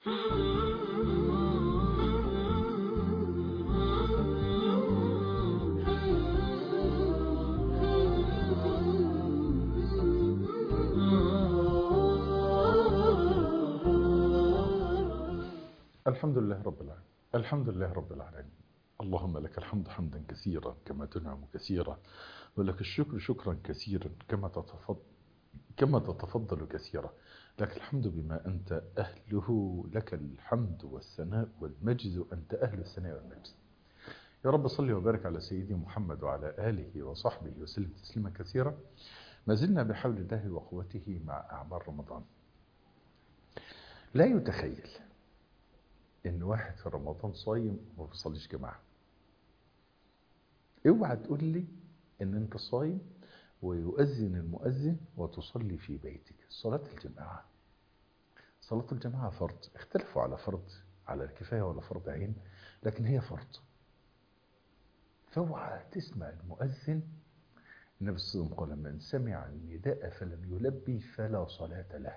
الحمد لله رب العالمين الحمد لله رب العالمين اللهم لك الحمد حمدا كثيرا كما تنعم كثيرا ولك الشكر شكرا كثيرا كما تتفضل كما تتفضل كثيرا لك الحمد بما أنت أهله لك الحمد والثناء والمجد أنت أهل الثناء والمجد يا رب صل وبارك على سيدي محمد وعلى آله وصحبه وسلم تسليما كثيرا ما زلنا بحول الله وقوته مع أعمال رمضان لا يتخيل ان واحد في رمضان صايم وما بيصليش جماعه اوعى تقول لي ان انت صايم ويؤذن المؤذن وتصلي في بيتك صلاه الجماعه صلاه الجماعه فرض اختلفوا على فرض على الكفايه ولا فرض عين لكن هي فرض فاوعى تسمع المؤذن النبي صلى الله عليه وسلم قال من سمع النداء فلم يلبي فلا صلاه له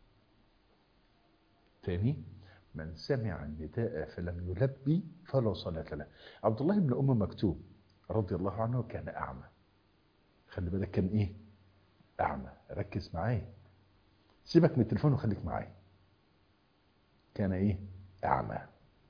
تاني من سمع النداء فلم يلبي فلا صلاة له عبد الله بن أم مكتوم رضي الله عنه كان أعمى خلي بالك كان إيه أعمى ركز معايا سيبك من التليفون وخليك معايا كان إيه أعمى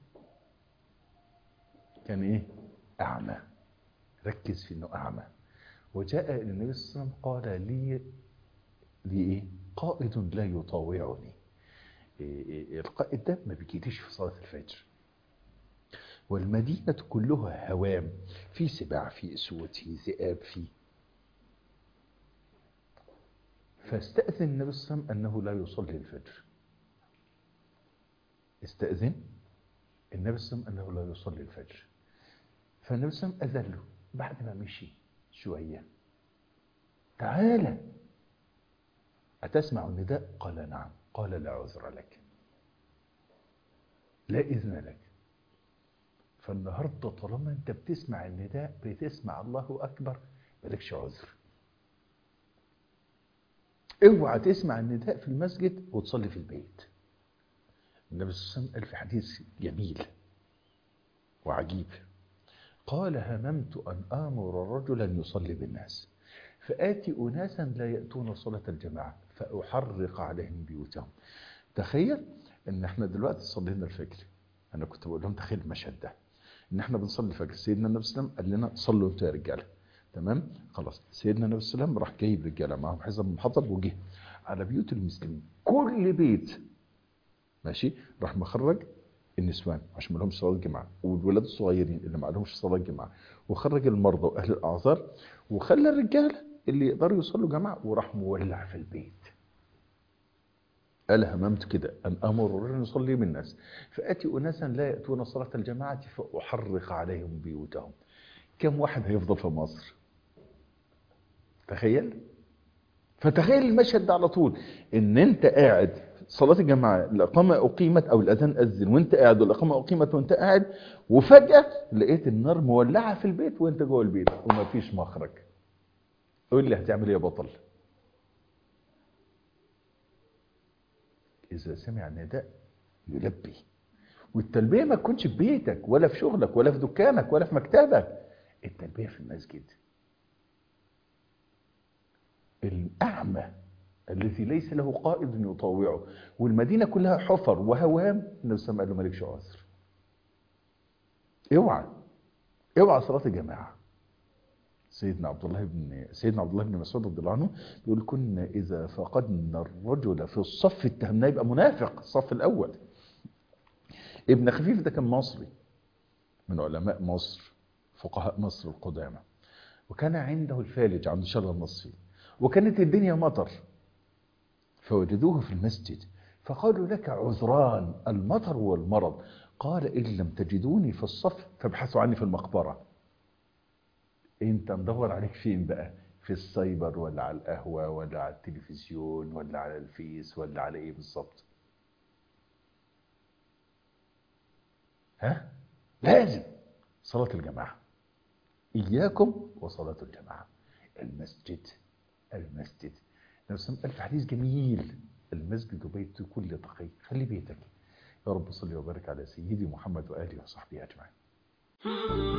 كان إيه أعمى ركز في إنه أعمى وجاء إلى النبي صلى الله عليه وسلم قال لي لي إيه قائد لا يطاوعني القائد ده ما بيجيليش في صلاة الفجر والمدينة كلها هوام في سباع في أسود في ذئاب في فاستأذن النبي صلى الله عليه وسلم أنه لا يصلي الفجر استأذن النبي صلى الله عليه وسلم أنه لا يصلي الفجر فالنبي صلى الله عليه وسلم أذن له بعد ما مشي شوية تعالى أتسمع النداء قال نعم قال لا عذر لك لا إذن لك فالنهاردة طالما أنت بتسمع النداء بتسمع الله أكبر مالكش عذر اوعى تسمع النداء في المسجد وتصلي في البيت النبي صلى الله عليه وسلم قال في حديث جميل وعجيب قال هممت أن آمر رجلا يصلي بالناس فآتي أناسا لا يأتون صلاة الجماعة فأحرق عليهم بيوتهم تخيل ان احنا دلوقتي صلينا الفجر انا كنت بقول لهم تخيل المشهد ده ان احنا بنصلي الفجر سيدنا النبي صلى الله عليه وسلم قال لنا صلوا انتوا يا رجاله تمام خلاص سيدنا النبي صلى الله عليه وسلم راح جايب رجاله معاهم حزب من حطب وجه على بيوت المسلمين كل بيت ماشي راح مخرج النسوان عشان ما لهمش صلاه الجماعه والولاد الصغيرين اللي ما لهمش صلاه الجماعه وخرج المرضى واهل الاعذار وخلى الرجاله اللي يقدروا يصلوا جماعه وراح مولع في البيت قال هممت كده أن أمر رجلا يصلي بالناس فأتي أناسا لا يأتون صلاة الجماعة فأحرق عليهم بيوتهم كم واحد هيفضل في مصر تخيل فتخيل المشهد ده على طول ان انت قاعد صلاة الجماعة الإقامة أقيمت أو الأذان أذن وأنت قاعد والإقامة أقيمت وأنت قاعد وفجأة لقيت النار مولعة في البيت وأنت جوه البيت ومفيش مخرج قول لي هتعمل إيه يا بطل؟ إذا سمع النداء يلبي والتلبية ما تكونش في بيتك ولا في شغلك ولا في دكانك ولا في مكتبك التلبية في المسجد الأعمى الذي ليس له قائد يطاوعه والمدينة كلها حفر وهوام النبي صلى الله عليه وسلم قال له مالكش عذر اوعى اوعى صلاة الجماعة سيدنا عبد الله بن سيدنا عبد الله بن مسعود رضي الله عنه يقول كنا اذا فقدنا الرجل في الصف اتهمناه يبقى منافق الصف الاول ابن خفيف ده كان مصري من علماء مصر فقهاء مصر القدامى وكان عنده الفالج عند شر النصفي وكانت الدنيا مطر فوجدوه في المسجد فقالوا لك عذران المطر والمرض قال إن لم تجدوني في الصف فابحثوا عني في المقبرة انت ندور عليك فين بقى في السايبر ولا على القهوة ولا على التلفزيون ولا على الفيس ولا على ايه بالظبط ها لازم صلاة الجماعة إياكم وصلاة الجماعة المسجد المسجد النبي صلى الله عليه وسلم قال في حديث جميل المسجد بيت كل تقي خلي بيتك يا رب صل وبارك على سيدي محمد وآله وصحبه أجمعين